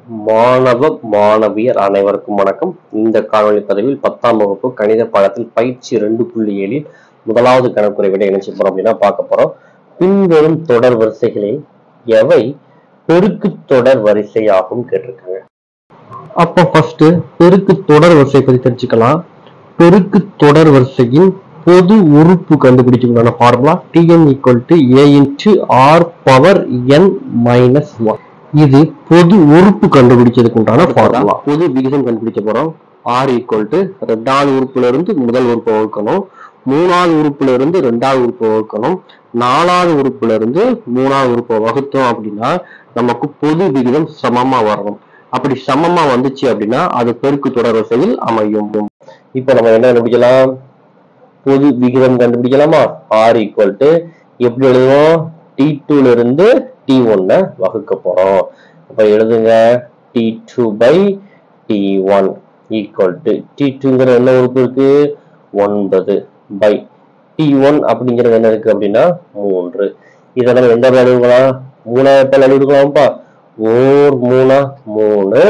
மாணவ மாணவியர் அனைவருக்கும் வணக்கம் இந்த காணொளி பதிவில் பத்தாம் வகுப்பு கணித பாடத்தில் பயிற்சி ரெண்டு புள்ளி ஏழில் முதலாவது கணக்குறை விட இணைச்சு போறோம் அப்படின்னா பார்க்க போறோம் பின்வரும் தொடர் வரிசைகளில் எவை பெருக்கு தொடர் வரிசையாகும் கேட்டிருக்காங்க அப்போ ஃபர்ஸ்ட் பெருக்கு தொடர் வரிசை பத்தி தெரிஞ்சுக்கலாம் பெருக்கு தொடர் வரிசையின் பொது உறுப்பு கண்டுபிடிச்சுக்கணும் formula TN equal to A into R power N minus one இது பொது உறுப்பு கண்டுபிடிச்சதுக்கு உண்டான ஃபார்முலா பொது விகிதம் கண்டுபிடிக்க போறோம் ஆர் ஈக்குவல் டு ரெண்டாவது உறுப்புல இருந்து முதல் உறுப்பை வகுக்கணும் மூணாவது உறுப்புல இருந்து ரெண்டாவது உறுப்பை வகுக்கணும் நாலாவது உறுப்புல இருந்து மூணாவது உறுப்பை வகுத்தோம் அப்படின்னா நமக்கு பொது விகிதம் சமமா வரணும் அப்படி சமமா வந்துச்சு அப்படின்னா அது பெருக்கு தொடர் வரிசையில் அமையும் இப்ப நம்ம என்ன கண்டுபிடிக்கலாம் பொது விகிதம் கண்டுபிடிக்கலாமா ஆர் ஈக்குவல் டு எப்படி எழுதுவோம் டி டூல இருந்து டி ஒன்ன வகுக்க போறோம் அப்ப எழுதுங்க T two by T one equal to T டூங்கிற என்ன உறுப்பு இருக்கு ஒன்பது பை டி ஒன் அப்படிங்கிறது என்ன இருக்கு அப்படின்னா மூன்று இதை நம்ம எந்த அளவு எழுதுக்கலாம் மூணாயிரத்தால் எழுதுக்கலாம்ப்பா ஓர் மூணா மூணு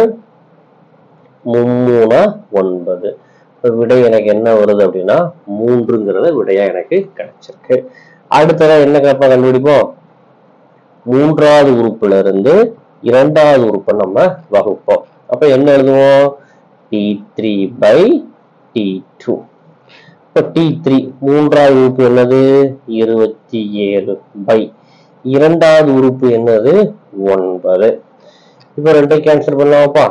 மும்மூணா ஒன்பது இப்ப விடை எனக்கு என்ன வருது அப்படின்னா மூன்றுங்கிறத விடையா எனக்கு கிடைச்சிருக்கு அடுத்ததா என்ன கேப்பா கண்டுபிடிப்போம் மூன்றாவது உறுப்புல இருந்து இரண்டாவது உறுப்பை நம்ம வகுப்போம் அப்ப என்ன எழுதுவோம் T three by T two இப்ப டி த்ரீ மூன்றாவது உறுப்பு என்னது இருபத்தி ஏழு பை இரண்டாவது உறுப்பு என்னது ஒன்பது இப்ப ரெண்டை கேன்சல் பண்ணலாமாப்பா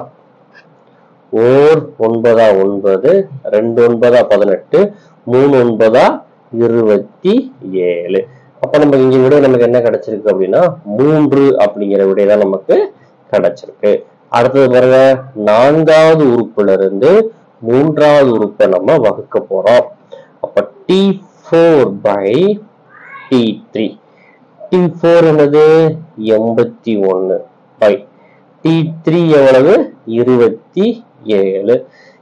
ஓர் ஒன்பதா ஒன்பது ரெண்டு ஒன்பதா பதினெட்டு மூணு ஒன்பதா இருபத்தி ஏழு அப்ப நம்ம இங்க விட நமக்கு என்ன கிடைச்சிருக்கு அப்படின்னா மூன்று அப்படிங்கிற விடை தான் நமக்கு கிடைச்சிருக்கு அடுத்தது பாருங்க நான்காவது உறுப்புல இருந்து மூன்றாவது உறுப்பை நம்ம வகுக்க போறோம் அப்ப T four by T three T four என்னது எண்பத்தி ஒன்னு பை டி த்ரீ எவ்வளவு இருபத்தி ஏழு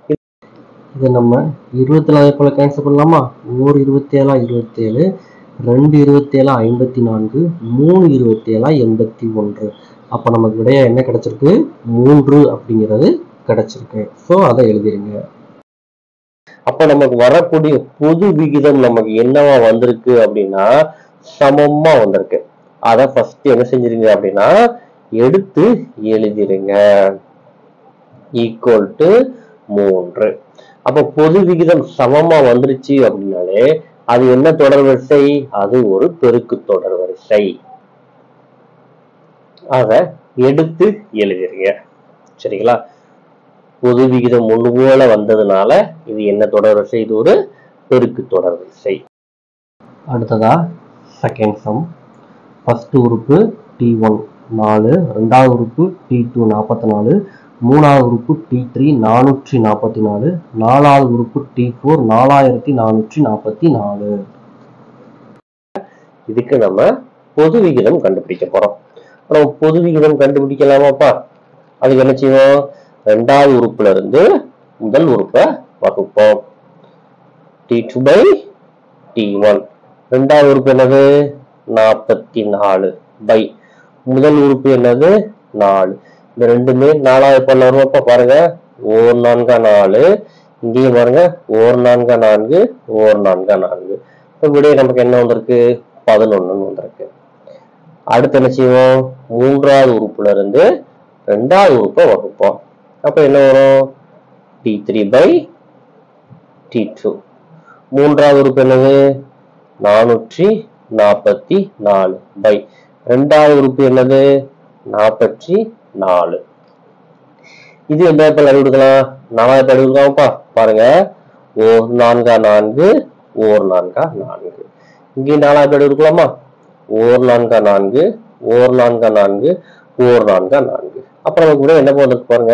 இது நம்ம இருபத்தி நாலு போல கேன்சல் பண்ணலாமா ஒரு இருபத்தி ஏழா இருபத்தி ஏழு ரெண்டு இருபத்தி ஏழா ஐம்பத்தி நான்கு மூணு இருபத்தி ஏழா எண்பத்தி ஒன்று அப்போ நமக்கு விடையா என்ன கிடைச்சிருக்கு மூன்று அப்படிங்கிறது கிடைச்சிருக்கு ஸோ அதை எழுதிருங்க அப்ப நமக்கு வரக்கூடிய பொது விகிதம் நமக்கு என்னவா வந்திருக்கு அப்படின்னா சமமா வந்திருக்கு அதை ஃபர்ஸ்ட் என்ன செஞ்சிருங்க அப்படின்னா எடுத்து எழுதிருங்க ஈக்குவல் டு மூன்று அப்ப பொது விகிதம் சமமா வந்துருச்சு அப்படின்னாலே அது என்ன தொடர் வரிசை அது ஒரு பெருக்கு தொடர் வரிசை அத எடுத்து எழுதிருங்க சரிங்களா பொது விகிதம் ஒண்ணு போல வந்ததுனால இது என்ன தொடர் வரிசை இது ஒரு பெருக்கு தொடர் வரிசை அடுத்ததா செகண்ட் சம் ஃபர்ஸ்ட் உறுப்பு டி ஒன் நாலு ரெண்டாவது உறுப்பு டி டூ நாற்பத்தி நாலு மூணாவது உறுப்பு டி த்ரீ நானூற்றி நாற்பத்தி நாலு நாலாவது உறுப்பு டி ஃபோர் நாலாயிரத்தி நானூற்றி நாற்பத்தி நாலு இதுக்கு நம்ம பொது விகிதம் கண்டுபிடிக்க போறோம் நம்ம பொது விகிதம் கண்டுபிடிக்கலாமாப்பா அதுக்கு என்ன செய்வோம் ரெண்டாவது உறுப்புல இருந்து முதல் உறுப்பை வகுப்போம் T two by T one ரெண்டாவது உறுப்பு என்னது நாற்பத்தி நாலு பை முதல் உறுப்பு என்னது நாலு இந்த ரெண்டுமே நாலாவது பண்ண வருவாப்பா பாருங்க ஓர் நான்கா நாலு இங்கேயும் பாருங்க ஓர் நான்கா நான்கு ஓர் நான்கா நான்கு இப்போ விடைய நமக்கு என்ன வந்திருக்கு பதினொன்னு வந்திருக்கு அடுத்து என்ன செய்வோம் மூன்றாவது உறுப்புல இருந்து ரெண்டாவது உறுப்பை வகுப்போம் அப்ப என்ன வரும் T three by T two மூன்றாவது உறுப்பு என்னது நானூற்றி நாற்பத்தி நாலு பை ரெண்டாவது உறுப்பு என்னது நாற்பத்தி நாலு இது எந்த இடத்துல எழுதுக்கலாம் நாலாயிரத்தி எழுதுக்கலாம்ப்பா பாருங்க ஓர் நான்கா நான்கு ஓர் நான்கா நான்கு இங்கே நாலாயிரத்தி எழுதுக்கலாமா ஓர் நான்கா நான்கு ஓர் நான்கா நான்கு ஓர் நான்கா நான்கு அப்புறம் நமக்கு கூட என்ன போகுது பாருங்க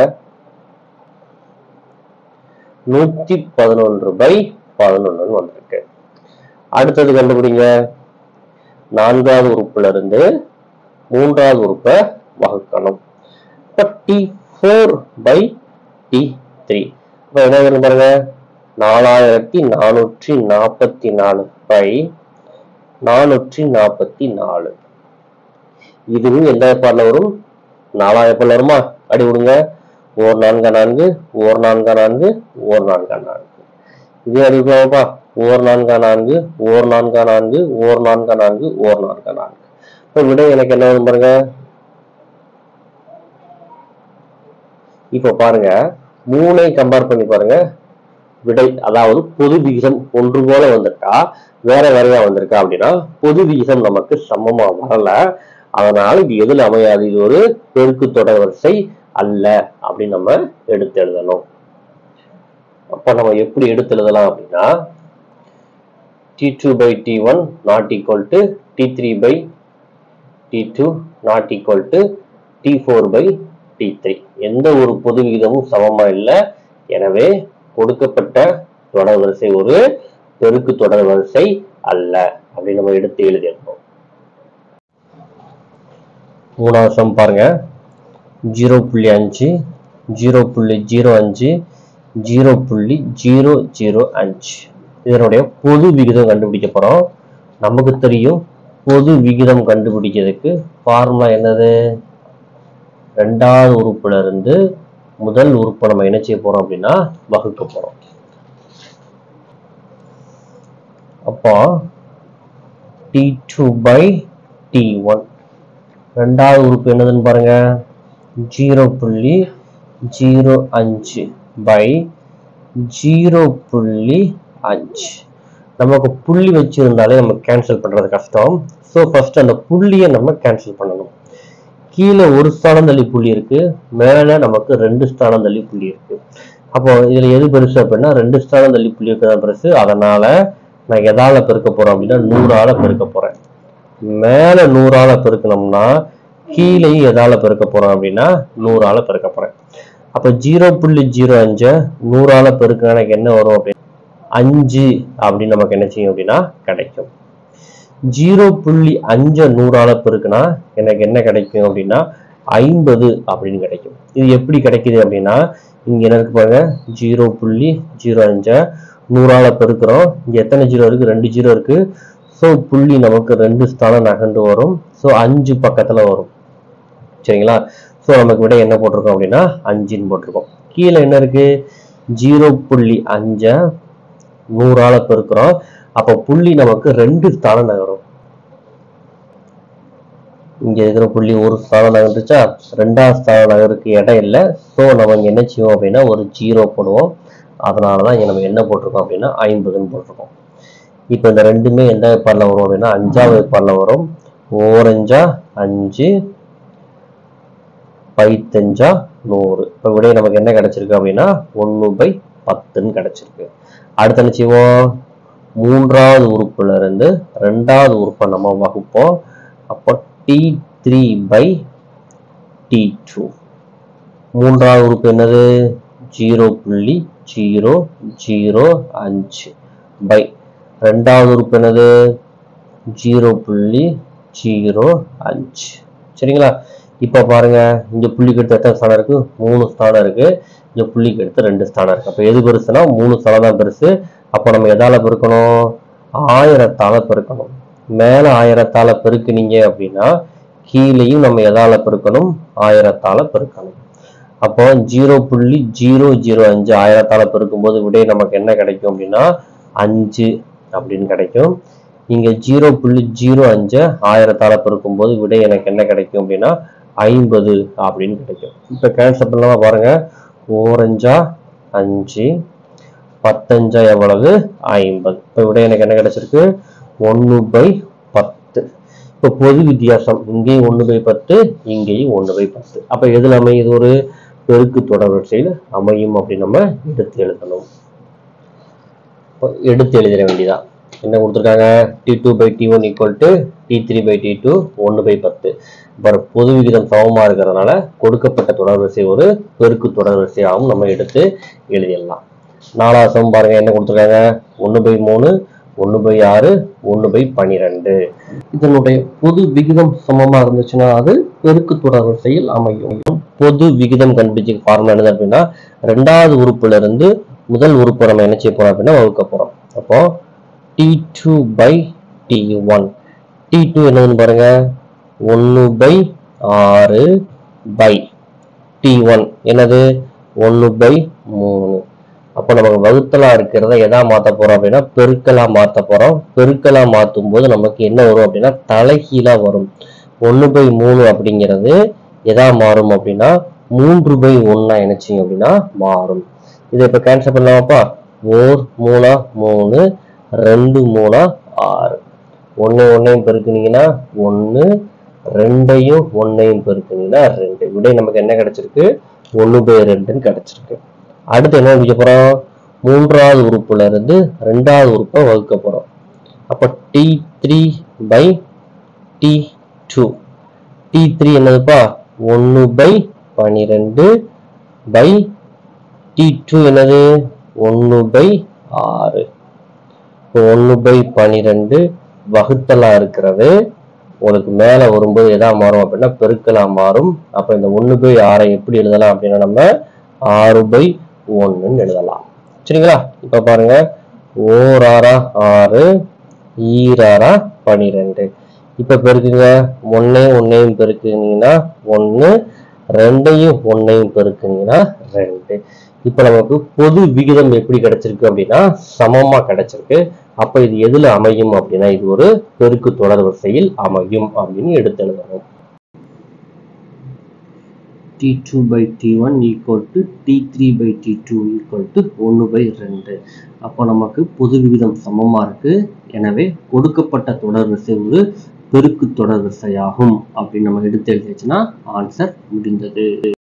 நூத்தி பதினொன்று பை பதினொன்னு வந்திருக்கு அடுத்தது கண்டுபிடிங்க நான்காவது உறுப்புல இருந்து மூன்றாவது உறுப்பை வகுக்கணும் இப்போ T four by T three இப்போ என்ன வரும் பாருங்க நாலாயிரத்தி நானூற்றி நாற்பத்தி நாலு பை நானூற்றி நாற்பத்தி நாலு இதுவும் எந்த பாடல வரும் நாலாயிரம் பாடல வருமா அடி விடுங்க ஓர் நான்கா நான்கு ஓர் நான்கா நான்கு ஓர் நான்கா நான்கு இதே அடி விடுவாப்பா ஓர் நான்கா நான்கு ஓர் நான்கா நான்கு ஓர் நான்கா நான்கு ஓர் நான்கா நான்கு இப்போ விடை எனக்கு என்ன வரும் பாருங்க இப்போ பாருங்க மூணை கம்பேர் பண்ணி பாருங்க விடை அதாவது பொது விகிதம் ஒன்று போல வந்துட்டா வேற வேறையா வந்திருக்கா அப்படின்னா பொது விகிதம் நமக்கு சமமா வரல அதனால இது எதுல அமையாது இது ஒரு பெருக்கு தொடர் வரிசை அல்ல அப்படின்னு நம்ம எடுத்து எழுதணும் அப்ப நம்ம எப்படி எடுத்து எழுதலாம் அப்படின்னா T two by T one not equal to T three by T two not equal to T four by T three எந்த ஒரு பொது விகிதமும் சமமா இல்லை எனவே கொடுக்கப்பட்ட தொடர் வரிசை ஒரு பெருக்கு தொடர் வரிசை அல்ல அப்படின்னு நம்ம எடுத்து எழுதியிருக்கோம் மூணாவது சம் பாருங்க ஜீரோ புள்ளி அஞ்சு ஜீரோ புள்ளி ஜீரோ அஞ்சு ஜீரோ புள்ளி ஜீரோ ஜீரோ அஞ்சு இதனுடைய பொது விகிதம் கண்டுபிடிக்க போறோம் நமக்கு தெரியும் பொது விகிதம் கண்டுபிடிக்கிறதுக்கு ஃபார்முலா என்னது ரெண்டாவது உறுப்புல இருந்து முதல் உறுப்பை நம்ம என்ன செய்ய போறோம் அப்படின்னா வகுக்க போறோம் அப்போ T two by T one ரெண்டாவது உறுப்பு என்னதுன்னு பாருங்க ஜீரோ புள்ளி ஜீரோ அஞ்சு பை ஜீரோ புள்ளி அஞ்சு நமக்கு புள்ளி வச்சிருந்தாலே நம்ம கேன்சல் பண்றது கஷ்டம் ஸோ ஃபர்ஸ்ட் அந்த புள்ளியை நம்ம கேன்சல் பண்ணணும் கீழே ஒரு ஸ்தானம் தள்ளி புள்ளி இருக்கு மேலே நமக்கு ரெண்டு ஸ்தானம் தள்ளி புள்ளி இருக்கு அப்போ இதுல எது பெருசு அப்படின்னா ரெண்டு ஸ்தானம் தள்ளி புள்ளி இருக்கிறதா பெருசு அதனால நான் எதால பெருக்க போறேன் அப்படின்னா நூறால பெருக்க போறேன் மேல நூறால பெருக்கணும்னா கீழேயும் எதால பெருக்க போறோம் அப்படின்னா நூறால பெருக்க போறேன் அப்ப ஜீரோ புள்ளி ஜீரோ அஞ்சை நூறால பெருக்கினா எனக்கு என்ன வரும் அப்படின்னு அஞ்சு அப்படின்னு நமக்கு என்ன செய்யும் அப்படின்னா கிடைக்கும் ஜீரோ புள்ளி அஞ்சை நூறால பெருக்குனா எனக்கு என்ன கிடைக்கும் அப்படின்னா ஐம்பது அப்படின்னு கிடைக்கும் இது எப்படி கிடைக்குது அப்படின்னா இங்க என்ன இருக்கு பாருங்க ஜீரோ புள்ளி ஜீரோ அஞ்சை நூறால பெருக்கிறோம் இங்க எத்தனை ஜீரோ இருக்கு ரெண்டு ஜீரோ இருக்கு ஸோ புள்ளி நமக்கு ரெண்டு ஸ்தானம் நகண்டு வரும் ஸோ அஞ்சு பக்கத்துல வரும் சரிங்களா ஸோ நமக்கு விட என்ன போட்டிருக்கோம் அப்படின்னா அஞ்சுன்னு போட்டிருக்கோம் கீழே என்ன இருக்கு ஜீரோ புள்ளி அஞ்சை நூறால பெருக்கிறோம் அப்போ புள்ளி நமக்கு ரெண்டு ஸ்தானம் நகரும் இங்க இருக்கிற புள்ளி ஒரு ஸ்தானம் நகர்ந்துச்சா ரெண்டாவது ஸ்தானம் நகருக்கு இடம் இல்லை ஸோ நம்ம இங்க என்ன செய்வோம் அப்படின்னா ஒரு ஜீரோ போடுவோம் அதனால தான் இங்க நம்ம என்ன போட்டிருக்கோம் அப்படின்னா ஐம்பதுன்னு போட்டிருக்கோம் இப்போ இந்த ரெண்டுமே எந்த பாரில் வரும் அப்படின்னா அஞ்சாவது பாரில் வரும் ஓரஞ்சா அஞ்சு பைத்தஞ்சா நூறு இப்போ விடைய நமக்கு என்ன கிடைச்சிருக்கு அப்படின்னா ஒன்று பை பத்துன்னு கிடைச்சிருக்கு அடுத்து என்ன செய்வோம் மூன்றாவது உறுப்புல இருந்து ரெண்டாவது உறுப்பை நம்ம வகுப்போம் அப்போ T three by T two மூன்றாவது உறுப்பு என்னது ஜீரோ புள்ளி ஜீரோ ஜீரோ அஞ்சு பை ரெண்டாவது உறுப்பு என்னது ஜீரோ புள்ளி ஜீரோ அஞ்சு சரிங்களா இப்போ பாருங்க இங்க புள்ளிக்கு எடுத்து எத்தனை ஸ்தானம் இருக்கு மூணு ஸ்தானம் இருக்கு இங்க புள்ளிக்கு எடுத்து ரெண்டு ஸ்தானம் இருக்கு அப்போ எது பெருசுனா மூணு ஸ்தானம் தான் பெருசு அப்போ நம்ம எதால பெருக்கணும் ஆயிரத்தால பெருக்கணும் மேல ஆயிரத்தால பெருக்குனீங்க அப்படின்னா கீழேயும் நம்ம எதால பெருக்கணும் ஆயிரத்தால பெருக்கணும் அப்போ ஜீரோ புள்ளி ஜீரோ ஜீரோ அஞ்சு ஆயிரத்தால பெருக்கும்போது விடை நமக்கு என்ன கிடைக்கும் அப்படின்னா அஞ்சு அப்படின்னு கிடைக்கும் இங்க ஜீரோ புள்ளி ஜீரோ அஞ்சு ஆயிரத்தால பெருக்கும்போது விடை எனக்கு என்ன கிடைக்கும் அப்படின்னா ஐம்பது அப்படின்னு கிடைக்கும் இப்போ கேன்சல் பண்ணலாமா பாருங்க ஓரஞ்சா அஞ்சு பத்தஞ்சா எவ்வளவு ஐம்பது இப்போ விட எனக்கு என்ன கிடைச்சிருக்கு ஒன்று பை பத்து இப்போ பொது வித்தியாசம் இங்கேயும் ஒன்று பை பத்து இங்கேயும் ஒன்று பை பத்து அப்போ எதில் அமையுது ஒரு பெருக்கு தொடர் வரிசையில் அமையும் அப்படின்னு நம்ம எடுத்து எழுதணும் இப்போ எடுத்து எழுதிட வேண்டியதான் என்ன கொடுத்துருக்காங்க T two by T one equal to T three by T two ஒன்று பை பத்து இப்போ பொது விகிதம் சமமாக இருக்கிறதுனால கொடுக்கப்பட்ட தொடர் வரிசை ஒரு பெருக்கு தொடர் வரிசையாகவும் நம்ம எடுத்து எழுதிடலாம் நாலாவது சமம் பாருங்க என்ன கொடுத்துருக்காங்க ஒன்று பை மூணு ஒன்று பை ஆறு ஒன்று பை பன்னிரெண்டு இதனுடைய பொது விகிதம் சமமா இருந்துச்சுன்னா அது பெருக்கு தொடர் வரிசையில் அமையும் பொது விகிதம் கண்டுபிடிச்ச ஃபார்முலா என்னது அப்படின்னா ரெண்டாவது உறுப்புல இருந்து முதல் உறுப்பை நம்ம என்ன செய்ய போறோம் அப்படின்னா வகுக்க போறோம் அப்போ T two by T one T two என்னதுன்னு பாருங்க ஒன்று பை ஆறு பை டி ஒன் என்னது ஒன்று பை மூணு அப்போ நமக்கு வகுத்தலா இருக்கிறத எதா மாத்த போறோம் அப்படின்னா பெருக்கலா மாத்த போறோம் பெருக்கலா மாத்தும் போது நமக்கு என்ன வரும் அப்படின்னா தலைகீழா வரும் ஒன்று பை மூணு அப்படிங்கிறது எதா மாறும் அப்படின்னா மூன்று பை ஒன்னா நினைச்சிங்க அப்படின்னா மாறும் இதை இப்ப கேன்சல் பண்ணலாமாப்பா ஓர் மூணா மூணு ரெண்டு மூணா ஆறு ஒன்று ஒன்றையும் பெருக்குனீங்கன்னா ஒன்று ரெண்டையும் ஒன்றையும் பெருக்குனீங்கன்னா ரெண்டு விடை நமக்கு என்ன கிடைச்சிருக்கு ஒன்று பை ரெண்டுன்னு கிடைச்சிருக்கு அடுத்து என்ன முடிக்க போறோம் மூன்றாவது உறுப்புல இருந்து ரெண்டாவது உறுப்பை வகுக்க போறோம் அப்போ T three by T two T three என்னதுப்பா ஒன்று பை பனிரெண்டு பை டி டூ என்னது ஒன்று பை ஆறு ஒன்று பை பனிரெண்டு வகுத்தலா இருக்கிறது உங்களுக்கு மேலே வரும்போது எதா மாறும் அப்படின்னா பெருக்கலா மாறும் அப்போ இந்த ஒன்று பை ஆறை எப்படி எழுதலாம் அப்படின்னா நம்ம ஆறு பை ஒன்றுன்னு எழுதலாம் சரிங்களா இப்போ பாருங்க ஓர் ஆறா ஆறு ஈராறா பனிரெண்டு இப்போ பெருக்குங்க ஒன்னையும் ஒன்னையும் பெருக்குனீங்கன்னா ஒன்று ரெண்டையும் ஒன்னையும் பெருக்குனீங்கன்னா ரெண்டு இப்போ நமக்கு பொது விகிதம் எப்படி கிடைச்சிருக்கு அப்படின்னா சமமா கிடைச்சிருக்கு அப்ப இது எதுல அமையும் அப்படின்னா இது ஒரு பெருக்கு தொடர் வரிசையில் அமையும் அப்படின்னு எடுத்து எழுதணும் T two by T one equal to T three by T two equal to ஒன்று பை ரெண்டு அப்போ நமக்கு பொது விகிதம் சமமா இருக்கு எனவே கொடுக்கப்பட்ட தொடர் வரிசை ஒரு பெருக்கு தொடர் வரிசையாகும் அப்படின்னு நம்ம எடுத்து எழுதிச்சுன்னா ஆன்சர் முடிந்தது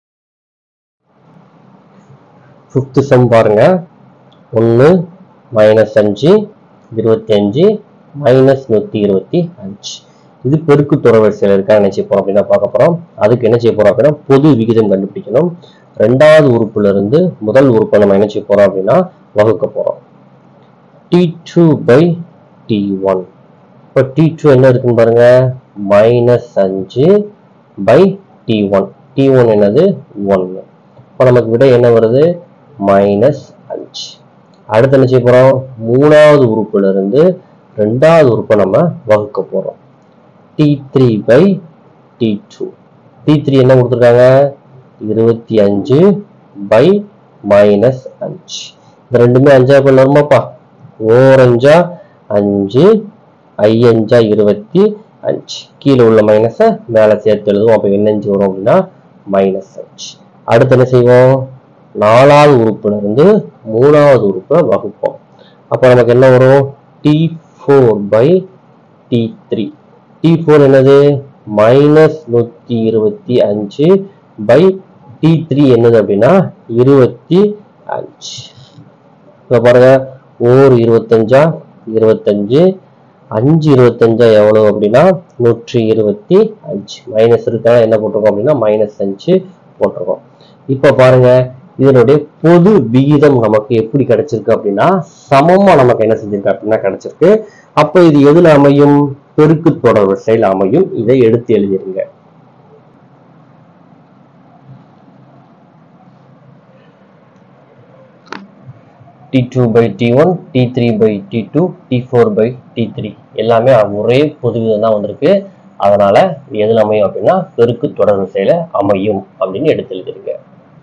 ஃபிஃப்த்து சம் பாருங்க ஒன்று மைனஸ் அஞ்சு இருபத்தி அஞ்சு மைனஸ் நூற்றி இருபத்தி அஞ்சு இது பெருக்கு தொடர்வரிசையில் இருக்கா என்ன செய்ய போறோம் அப்படின்னா பார்க்க போறோம் அதுக்கு என்ன செய்ய போறோம் அப்படின்னா பொது விகிதம் கண்டுபிடிக்கணும் ரெண்டாவது உறுப்புல இருந்து முதல் உறுப்பை நம்ம என்ன செய்ய போறோம் அப்படின்னா வகுக்க போறோம் T two by T one இப்போ டி டூ என்ன இருக்குன்னு பாருங்க மைனஸ் அஞ்சு by T one T one என்னது ஒன்று இப்போ நமக்கு விட என்ன வருது மைனஸ் அஞ்சு அடுத்து என்ன செய்ய போறோம் மூணாவது உறுப்புல இருந்து ரெண்டாவது உறுப்பை நம்ம வகுக்க போறோம் T three by T two T three என்ன கொடுத்துருக்காங்க இருபத்தி அஞ்சு பை மைனஸ் அஞ்சு இந்த ரெண்டுமே அஞ்சா பண்ண வருமாப்பா ஓரஞ்சா அஞ்சு ஐயஞ்சா இருபத்தி அஞ்சு கீழே உள்ள மைனஸை மேலே சேர்த்து எழுதுவோம் அப்போ என்ன அஞ்சு வரும் அப்படின்னா மைனஸ் அஞ்சு அடுத்து என்ன செய்வோம் நாலாவது உறுப்புல இருந்து மூணாவது உறுப்பை வகுப்போம் அப்போ நமக்கு என்ன வரும் T four by T three T four என்னது மைனஸ் நூற்றி இருபத்தி அஞ்சு பை டி த்ரீ என்னது அப்படின்னா இருபத்தி அஞ்சு இப்போ பாருங்க ஓர் இருபத்தஞ்சா இருபத்தஞ்சு அஞ்சு இருபத்தஞ்சா எவ்வளவு அப்படின்னா நூற்றி இருபத்தி அஞ்சு மைனஸ் இருக்கா என்ன போட்டிருக்கோம் அப்படின்னா மைனஸ் அஞ்சு போட்டிருக்கோம் இப்போ பாருங்க இதனுடைய பொது விகிதம் நமக்கு எப்படி கிடைச்சிருக்கு அப்படின்னா சமமா நமக்கு என்ன செஞ்சிருக்கு அப்படின்னா கிடைச்சிருக்கு அப்போ இது எதுல அமையும் பெருக்கு தொடர் வரிசையில் அமையும் இதை எடுத்து எழுதிருங்க T two by T one T three by T two T four by T three எல்லாமே ஒரே பொது விதம் தான் வந்திருக்கு அதனால இது எதுல அமையும் அப்படின்னா பெருக்கு தொடர் வரிசையில அமையும் அப்படின்னு எடுத்து எழுதிருங்க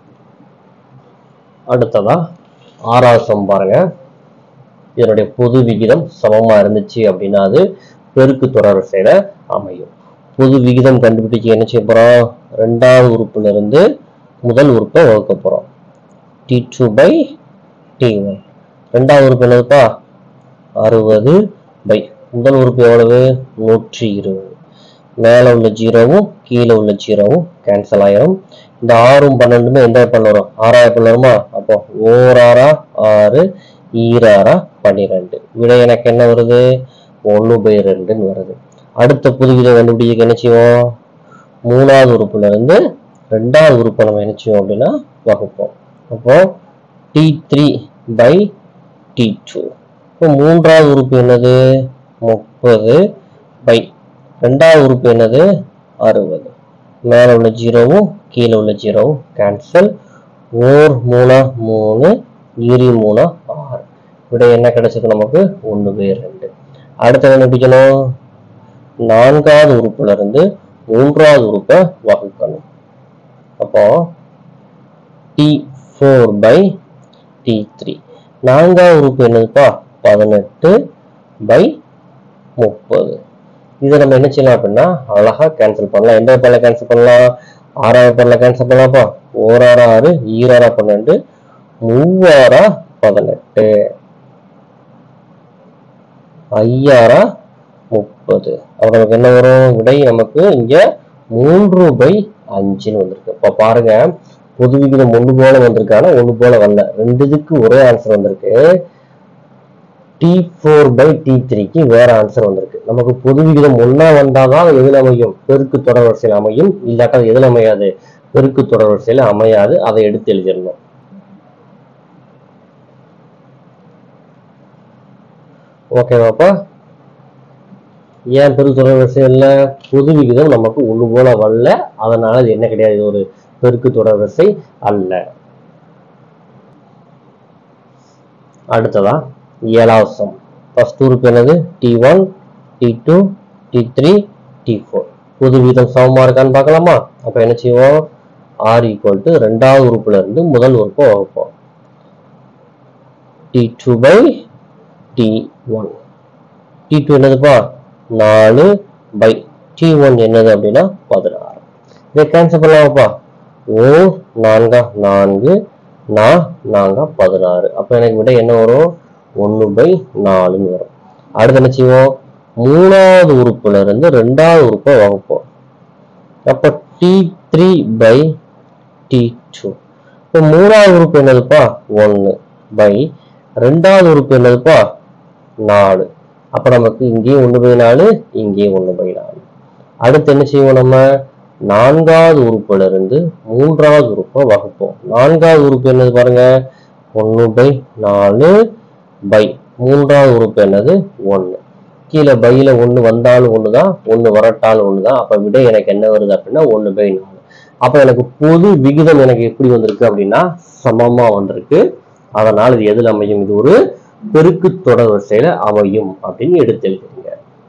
அடுத்ததா ஆறாவது சம் பாருங்க இதனுடைய பொது விகிதம் சமமா இருந்துச்சு அப்படின்னா அது பெருக்கு தொடர் வரிசையில அமையும் பொது விகிதம் கண்டுபிடிச்சு என்ன செய்ய போறோம் ரெண்டாவது உறுப்புல இருந்து முதல் உறுப்பை வகுக்க போறோம் T two by T one ரெண்டாவது உறுப்பு என்னதுப்பா அறுபது பை முதல் உறுப்பு எவ்வளவு நூற்றி இருபது மேலே உள்ள ஜீரோவும் கீழே உள்ள ஜீரோவும் கேன்சல் ஆயிரும் இந்த ஆறும் பன்னெண்டுமே எந்த பண்ண வரும் ஆறாயிரம் பண்ண வருமா அப்போ ஓராறா ஆறு ஈராறா பன்னிரெண்டு விடை எனக்கு என்ன வருது ஒன்று பை ரெண்டுன்னு வருது அடுத்த புதுவிதை கண்டுபிடிக்க என்ன செய்வோம் மூணாவது உறுப்புல இருந்து ரெண்டாவது உறுப்பை நம்ம என்ன செய்வோம் அப்படின்னா வகுப்போம் அப்போ T three by T two இப்போ மூன்றாவது உறுப்பு என்னது முப்பது பை ரெண்டாவது உறுப்பு என்னது அறுபது மேலே உள்ள ஜீரோவும் கீழே உள்ள ஜீரோவும் கேன்சல் ஓர் மூணா மூணு ஈரி மூணா ஆறு விட என்ன கிடைச்சது நமக்கு ஒன்று பை ரெண்டு அடுத்து என்ன பிடிக்கணும் நான்காவது உறுப்புல இருந்து மூன்றாவது உறுப்பை வகுக்கணும் அப்போ T four by T three நான்காவது உறுப்பு என்னதுப்பா பதினெட்டு பை முப்பது இதை நம்ம என்ன செய்யலாம் அப்படின்னா அழகா கேன்சல் பண்ணலாம் எந்த பேர்ல கேன்சல் பண்ணலாம் ஆறாவது பேர்ல கேன்சல் பண்ணலாம்ப்பா ஓராறு ஆறு ஈராறா பன்னெண்டு மூவாரா பதினெட்டு ஐயாரா முப்பது அப்ப நமக்கு என்ன வரும் விடை நமக்கு இங்க மூன்று பை அஞ்சுன்னு வந்திருக்கு இப்ப பாருங்க பொது விகிதம் ஒண்ணு போல வந்திருக்கு ஆனா ஒண்ணு போல வரல ரெண்டு இதுக்கு ஒரே ஆன்சர் வந்திருக்கு டி ஃபோர் பை டி த்ரீக்கு வேற ஆன்சர் வந்திருக்கு நமக்கு பொது விகிதம் ஒன்னா வந்தாதான் எதில் அமையும் பெருக்கு தொடர் வரிசையில் அமையும் இல்லாட்டா அது எதில் அமையாது பெருக்கு தொடர் வரிசையில் அமையாது அதை எடுத்து எழுதிடணும் ஓகேவாப்பா ஏன் பெருக்கு தொடர் வரிசையில் பொது விகிதம் நமக்கு ஒன்று போல வரல அதனால இது என்ன கிடையாது இது ஒரு பெருக்கு தொடர் வரிசை அல்ல அடுத்ததா ஏழாவது சம் ஃபர்ஸ்ட் உறுப்பு என்னது T one T two T three T four பொது வீதம் சமமா இருக்கான்னு பார்க்கலாமா அப்ப என்ன செய்வோம் ஆர் ஈக்குவல் டு ரெண்டாவது உறுப்புல இருந்து முதல் உறுப்பை வகுப்போம் T two by T one T two என்னதுப்பா நாலு பை டி ஒன் என்னது அப்படின்னா பதினாறு இதை கேன்சல் பண்ணலாமாப்பா ஓ நான்கா நான்கு நா நான்கா பதினாறு அப்போ எனக்கு விட என்ன வரும் ஒன்று பை நாலுன்னு வரும் அடுத்து என்ன செய்வோம் மூணாவது உறுப்புல இருந்து ரெண்டாவது உறுப்பை வகுப்போம் அப்போ T three by T two இப்போ மூணாவது உறுப்பு என்னதுப்பா ஒன்று பை ரெண்டாவது உறுப்பு என்னதுப்பா நாலு அப்போ நமக்கு இங்கேயும் ஒன்று பை நாலு இங்கேயும் ஒன்று பை நாலு அடுத்து என்ன செய்வோம் நம்ம நான்காவது உறுப்புல இருந்து மூன்றாவது உறுப்பை வகுப்போம் நான்காவது உறுப்பு என்னது பாருங்க ஒன்று பை நாலு பை மூன்றாவது உறுப்பு என்னது ஒன்று கீழே பையில ஒன்று வந்தாலும் ஒன்று தான் ஒன்று வரட்டாலும் ஒன்று தான் அப்போ விட எனக்கு என்ன வருது அப்படின்னா ஒன்று பை நாலு அப்போ எனக்கு பொது விகிதம் எனக்கு எப்படி வந்திருக்கு அப்படின்னா சமமா வந்திருக்கு அதனால் இது எதில் அமையும் இது ஒரு பெருக்கு தொடர் வரிசையில அமையும் அப்படின்னு எடுத்து எழுதுறீங்க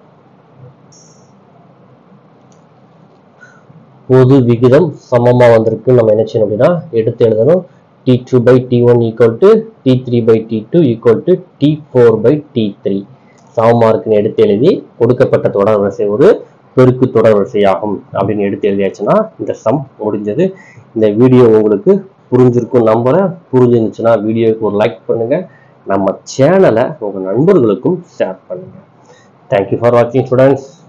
பொது விகிதம் சமமா வந்திருக்கு நம்ம என்ன செய்யணும் அப்படின்னா எடுத்து எழுதணும் T two by T one equal to T three by T two equal to T four by T three சமமா இருக்குன்னு எடுத்து எழுதி கொடுக்கப்பட்ட தொடர் வரிசை ஒரு பெருக்கு தொடர் வரிசையாகும் அப்படின்னு எடுத்து எழுதியாச்சுன்னா இந்த சம் முடிஞ்சது இந்த வீடியோ உங்களுக்கு புரிஞ்சிருக்கும் நம்புறேன் புரிஞ்சிருந்துச்சுன்னா வீடியோவுக்கு ஒரு லைக் பண்ணுங்க நம்ம சேனலை உங்க நண்பர்களுக்கும் ஷேர் பண்ணுங்க தேங்க்யூ ஃபார் வாட்சிங் ஸ்டூடெண்ட்ஸ்